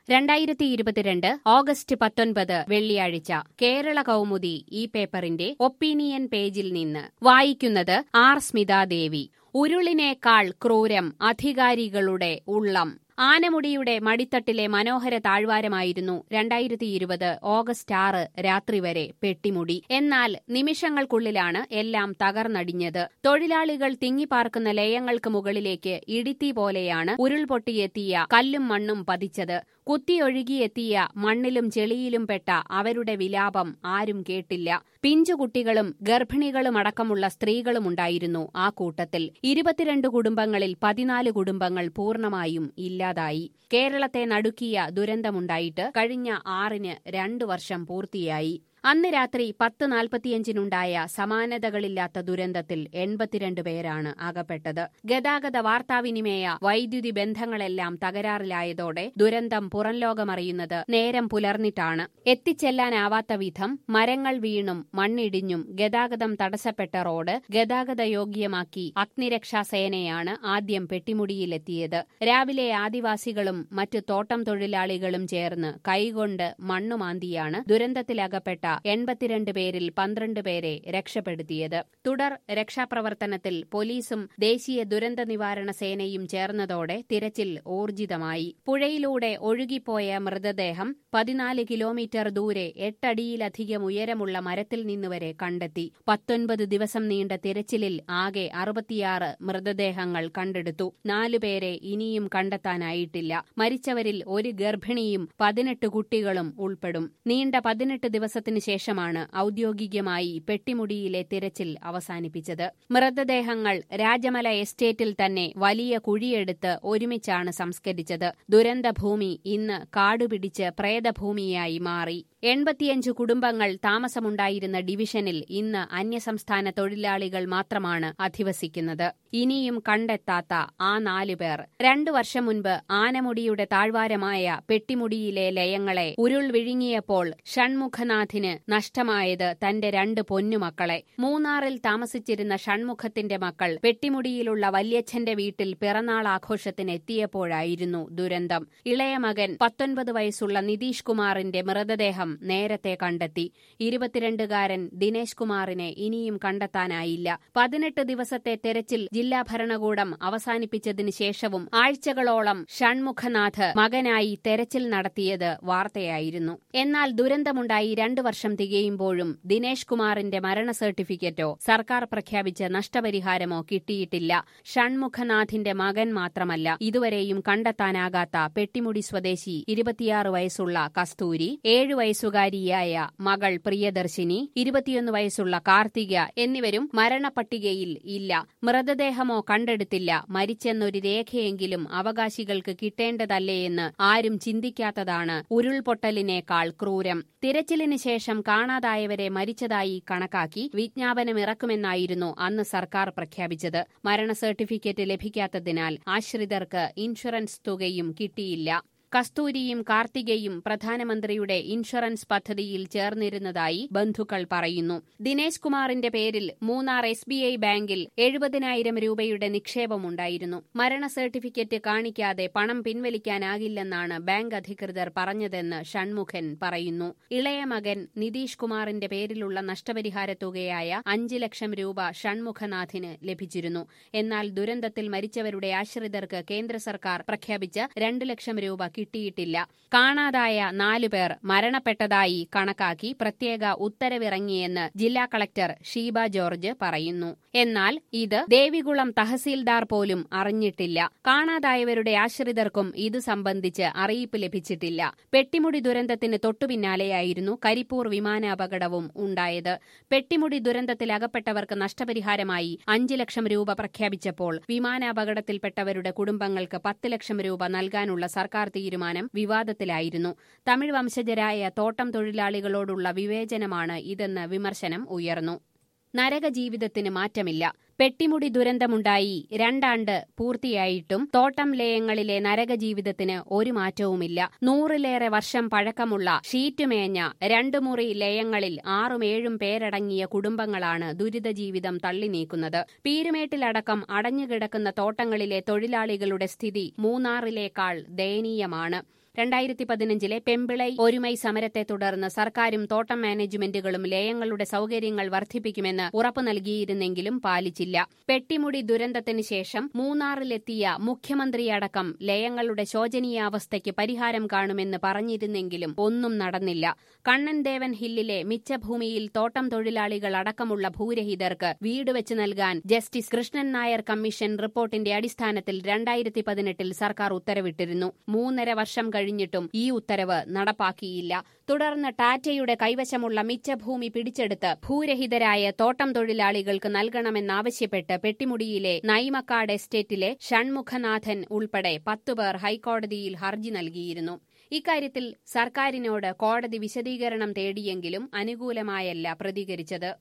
രണ്ടായിരത്തി ഇരുപത്തിരണ്ട് ഓഗസ്റ്റ് പത്തൊൻപത് വെള്ളിയാഴ്ച കേരള കൗമുദി ഈ പേപ്പറിന്റെ ഒപ്പീനിയൻ പേജിൽ നിന്ന് വായിക്കുന്നത് ആർ സ്മിതാദേവി ഉരുളിനേക്കാൾ ക്രൂരം അധികാരികളുടെ ഉള്ളം ആനമുടിയുടെ മടിത്തട്ടിലെ മനോഹര താഴ്വാരമായിരുന്നു രണ്ടായിരത്തി ഇരുപത് ഓഗസ്റ്റ് ആറ് രാത്രി വരെ പെട്ടിമുടി എന്നാൽ നിമിഷങ്ങൾക്കുള്ളിലാണ് എല്ലാം തകർന്നടിഞ്ഞത് തൊഴിലാളികൾ തിങ്ങിപ്പാർക്കുന്ന ലയങ്ങൾക്ക് മുകളിലേക്ക് ഇടിത്തി പോലെയാണ് ഉരുൾപൊട്ടിയെത്തിയ കല്ലും മണ്ണും പതിച്ചത് കുത്തിയൊഴുകിയെത്തിയ മണ്ണിലും ചെളിയിലും പെട്ട അവരുടെ വിലാപം ആരും കേട്ടില്ല പിഞ്ചുകുട്ടികളും ഗർഭിണികളുമടക്കമുള്ള സ്ത്രീകളുമുണ്ടായിരുന്നു ആ കൂട്ടത്തിൽ ഇരുപത്തിരണ്ട് കുടുംബങ്ങളിൽ പതിനാല് കുടുംബങ്ങൾ പൂർണ്ണമായും ഇല്ലാതായി കേരളത്തെ നടുക്കിയ ദുരന്തമുണ്ടായിട്ട് കഴിഞ്ഞ ആറിന് രണ്ടു വർഷം പൂർത്തിയായി അന്ന് രാത്രി പത്ത് നാൽപ്പത്തിയഞ്ചിനുണ്ടായ സമാനതകളില്ലാത്ത ദുരന്തത്തിൽ എൺപത്തിരണ്ട് പേരാണ് അകപ്പെട്ടത് ഗതാഗത വാർത്താവിനിമയ വൈദ്യുതി ബന്ധങ്ങളെല്ലാം തകരാറിലായതോടെ ദുരന്തം പുറംലോകമറിയുന്നത് നേരം പുലർന്നിട്ടാണ് എത്തിച്ചെല്ലാനാവാത്ത വിധം മരങ്ങൾ വീണും മണ്ണിടിഞ്ഞും ഗതാഗതം തടസ്സപ്പെട്ട റോഡ് ഗതാഗതയോഗ്യമാക്കി അഗ്നിരക്ഷാസേനയാണ് ആദ്യം പെട്ടിമുടിയിലെത്തിയത് രാവിലെ ആദിവാസികളും മറ്റു തോട്ടം തൊഴിലാളികളും ചേർന്ന് കൈകൊണ്ട് മണ്ണുമാന്തിയാണ് ദുരന്തത്തിലകപ്പെട്ട എൺപത്തിരണ്ട് പേരിൽ പന്ത്രണ്ട് പേരെ രക്ഷപ്പെടുത്തിയത് തുടർ രക്ഷാപ്രവർത്തനത്തിൽ പോലീസും ദേശീയ ദുരന്ത നിവാരണ സേനയും ചേർന്നതോടെ തിരച്ചിൽ ഊർജിതമായി പുഴയിലൂടെ ഒഴുകിപ്പോയ മൃതദേഹം പതിനാല് കിലോമീറ്റർ ദൂരെ എട്ടടിയിലധികം ഉയരമുള്ള മരത്തിൽ നിന്നുവരെ കണ്ടെത്തി പത്തൊൻപത് ദിവസം നീണ്ട തിരച്ചിലിൽ ആകെ അറുപത്തിയാറ് മൃതദേഹങ്ങൾ കണ്ടെടുത്തു നാലുപേരെ ഇനിയും കണ്ടെത്താനായിട്ടില്ല മരിച്ചവരിൽ ഒരു ഗർഭിണിയും പതിനെട്ട് കുട്ടികളും ഉൾപ്പെടും നീണ്ട പതിനെട്ട് ദിവസത്തിന് ശേഷമാണ് ഔദ്യോഗികമായി പെട്ടിമുടിയിലെ തിരച്ചിൽ അവസാനിപ്പിച്ചത് മൃതദേഹങ്ങൾ രാജമല എസ്റ്റേറ്റിൽ തന്നെ വലിയ കുഴിയെടുത്ത് ഒരുമിച്ചാണ് സംസ്കരിച്ചത് ദുരന്തഭൂമി ഇന്ന് കാടുപിടിച്ച് പ്രേതഭൂമിയായി മാറി എൺപത്തിയഞ്ച് കുടുംബങ്ങൾ താമസമുണ്ടായിരുന്ന ഡിവിഷനിൽ ഇന്ന് അന്യസംസ്ഥാന തൊഴിലാളികൾ മാത്രമാണ് അധിവസിക്കുന്നത് ഇനിയും കണ്ടെത്താത്ത ആ നാലു പേർ രണ്ടു വർഷം മുൻപ് ആനമുടിയുടെ താഴ്വാരമായ പെട്ടിമുടിയിലെ ലയങ്ങളെ ഉരുൾ വിഴുങ്ങിയപ്പോൾ ഷൺമുഖനാഥിന് നഷ്ടമായത് തന്റെ രണ്ട് പൊന്നുമക്കളെ മൂന്നാറിൽ താമസിച്ചിരുന്ന ഷൺമുഖത്തിന്റെ മക്കൾ പെട്ടിമുടിയിലുള്ള വല്യച്ഛന്റെ വീട്ടിൽ പിറന്നാൾ ആഘോഷത്തിന് എത്തിയപ്പോഴായിരുന്നു ദുരന്തം ഇളയ മകൻ പത്തൊൻപത് വയസ്സുള്ള നിതീഷ് കുമാറിന്റെ മൃതദേഹം നേരത്തെ കണ്ടെത്തി ഇരുപത്തിരണ്ടുകാരൻ ദിനേശ് കുമാറിനെ ഇനിയും കണ്ടെത്താനായില്ല പതിനെട്ട് ദിവസത്തെ തെരച്ചിൽ ജില്ലാ ഭരണകൂടം അവസാനിപ്പിച്ചതിന് ശേഷവും ആഴ്ചകളോളം ഷൺമുഖനാഥ് മകനായി തെരച്ചിൽ നടത്തിയത് വാർത്തയായിരുന്നു എന്നാൽ ദുരന്തമുണ്ടായി രണ്ടു വർഷം തികയുമ്പോഴും ദിനേശ് കുമാറിന്റെ മരണ സർട്ടിഫിക്കറ്റോ സർക്കാർ പ്രഖ്യാപിച്ച നഷ്ടപരിഹാരമോ കിട്ടിയിട്ടില്ല ഷൺമുഖനാഥിന്റെ മകൻ മാത്രമല്ല ഇതുവരെയും കണ്ടെത്താനാകാത്ത പെട്ടിമുടി സ്വദേശി ഇരുപത്തിയാറ് വയസ്സുള്ള കസ്തൂരി ഏഴു വയസ്സുകാരിയായ മകൾ പ്രിയദർശിനി ഇരുപത്തിയൊന്ന് വയസ്സുള്ള കാർത്തിക എന്നിവരും മരണപ്പട്ടികയിൽ ഇല്ല മൃതദേഹമോ കണ്ടെടുത്തില്ല മരിച്ചെന്നൊരു രേഖയെങ്കിലും അവകാശികൾക്ക് കിട്ടേണ്ടതല്ലേയെന്ന് ആരും ചിന്തിക്കാത്തതാണ് ഉരുൾപൊട്ടലിനേക്കാൾ ക്രൂരം തിരച്ചിലിന് ശേഷം കാണാതായവരെ മരിച്ചതായി കണക്കാക്കി വിജ്ഞാപനമിറക്കുമെന്നായിരുന്നു അന്ന് സർക്കാർ പ്രഖ്യാപിച്ചത് മരണ സർട്ടിഫിക്കറ്റ് ലഭിക്കാത്തതിനാൽ ആശ്രിതർക്ക് ഇൻഷുറൻസ് തുകയും കിട്ടിയില്ല കസ്തൂരിയും കാർത്തികയും പ്രധാനമന്ത്രിയുടെ ഇൻഷുറൻസ് പദ്ധതിയിൽ ചേർന്നിരുന്നതായി ബന്ധുക്കൾ പറയുന്നു ദിനേശ് കുമാറിന്റെ പേരിൽ മൂന്നാർ എസ് ബി ഐ ബാങ്കിൽ എഴുപതിനായിരം രൂപയുടെ നിക്ഷേപമുണ്ടായിരുന്നു മരണ സർട്ടിഫിക്കറ്റ് കാണിക്കാതെ പണം പിൻവലിക്കാനാകില്ലെന്നാണ് ബാങ്ക് അധികൃതർ പറഞ്ഞതെന്ന് ഷൺമുഖൻ പറയുന്നു ഇളയ മകൻ നിതീഷ് കുമാറിന്റെ പേരിലുള്ള നഷ്ടപരിഹാര തുകയായ അഞ്ച് ലക്ഷം രൂപ ഷൺമുഖനാഥിന് ലഭിച്ചിരുന്നു എന്നാൽ ദുരന്തത്തിൽ മരിച്ചവരുടെ ആശ്രിതർക്ക് കേന്ദ്ര സർക്കാർ പ്രഖ്യാപിച്ച രണ്ട് ലക്ഷം രൂപ കിട്ടിയിട്ടില്ല കാണാതായ നാലുപേർ മരണപ്പെട്ടതായി കണക്കാക്കി പ്രത്യേക ഉത്തരവിറങ്ങിയെന്ന് ജില്ലാ കളക്ടർ ഷീബ ജോർജ് പറയുന്നു എന്നാൽ ഇത് ദേവികുളം തഹസീൽദാർ പോലും അറിഞ്ഞിട്ടില്ല കാണാതായവരുടെ ആശ്രിതർക്കും ഇത് സംബന്ധിച്ച് അറിയിപ്പ് ലഭിച്ചിട്ടില്ല പെട്ടിമുടി ദുരന്തത്തിന് തൊട്ടുപിന്നാലെയായിരുന്നു കരിപ്പൂർ വിമാന അപകടവും ഉണ്ടായത് പെട്ടിമുടി ദുരന്തത്തിൽ അകപ്പെട്ടവർക്ക് നഷ്ടപരിഹാരമായി അഞ്ച് ലക്ഷം രൂപ പ്രഖ്യാപിച്ചപ്പോൾ വിമാനാപകടത്തിൽപ്പെട്ടവരുടെ കുടുംബങ്ങൾക്ക് പത്ത് ലക്ഷം രൂപ നൽകാനുള്ള സർക്കാർ തീരുമാനം വിവാദത്തിലായിരുന്നു തമിഴ് വംശജരായ തോട്ടം തൊഴിലാളികളോടുള്ള വിവേചനമാണ് ഇതെന്ന് വിമർശനം ഉയർന്നു നരകജീവിതത്തിന് മാറ്റമില്ല പെട്ടിമുടി ദുരന്തമുണ്ടായി രണ്ടാണ്ട് പൂർത്തിയായിട്ടും തോട്ടം ലയങ്ങളിലെ നരകജീവിതത്തിന് ഒരു മാറ്റവുമില്ല നൂറിലേറെ വർഷം പഴക്കമുള്ള ഷീറ്റുമേഞ്ഞ രണ്ടു മുറി ലയങ്ങളിൽ ആറും ഏഴും പേരടങ്ങിയ കുടുംബങ്ങളാണ് ദുരിതജീവിതം തള്ളി നീക്കുന്നത് പീരുമേട്ടിലടക്കം അടഞ്ഞുകിടക്കുന്ന തോട്ടങ്ങളിലെ തൊഴിലാളികളുടെ സ്ഥിതി മൂന്നാറിലേക്കാൾ ദയനീയമാണ് രണ്ടായിരത്തി പതിനഞ്ചിലെ പെമ്പിളൈ ഒരുമൈ സമരത്തെ തുടർന്ന് സർക്കാരും തോട്ടം മാനേജ്മെന്റുകളും ലയങ്ങളുടെ സൌകര്യങ്ങൾ വർദ്ധിപ്പിക്കുമെന്ന് ഉറപ്പു നൽകിയിരുന്നെങ്കിലും പാലിച്ചില്ല പെട്ടിമുടി ദുരന്തത്തിന് ശേഷം മൂന്നാറിലെത്തിയ മുഖ്യമന്ത്രിയടക്കം ലയങ്ങളുടെ ശോചനീയാവസ്ഥയ്ക്ക് പരിഹാരം കാണുമെന്ന് പറഞ്ഞിരുന്നെങ്കിലും ഒന്നും നടന്നില്ല കണ്ണൻദേവൻ ഹില്ലിലെ മിച്ചഭൂമിയിൽ തോട്ടം തൊഴിലാളികൾ അടക്കമുള്ള ഭൂരഹിതർക്ക് വീട് വെച്ച് നൽകാൻ ജസ്റ്റിസ് കൃഷ്ണൻ നായർ കമ്മീഷൻ റിപ്പോർട്ടിന്റെ അടിസ്ഥാനത്തിൽ രണ്ടായിരത്തി പതിനെട്ടിൽ സർക്കാർ ഉത്തരവിട്ടിരുന്നു മൂന്നര വർഷം കഴിഞ്ഞിട്ടും ഈ ഉത്തരവ് നടപ്പാക്കിയില്ല തുടർന്ന് ടാറ്റയുടെ കൈവശമുള്ള മിച്ചഭൂമി പിടിച്ചെടുത്ത് ഭൂരഹിതരായ തോട്ടം തൊഴിലാളികൾക്ക് നൽകണമെന്നാവശ്യപ്പെട്ട് പെട്ടിമുടിയിലെ നൈമക്കാട് എസ്റ്റേറ്റിലെ ഷൺമുഖനാഥൻ ഉൾപ്പെടെ പത്തുപേർ ഹൈക്കോടതിയിൽ ഹർജി നൽകിയിരുന്നു ഇക്കാര്യത്തിൽ സർക്കാരിനോട് കോടതി വിശദീകരണം തേടിയെങ്കിലും അനുകൂലമായല്ല പ്രതികരിച്ചത്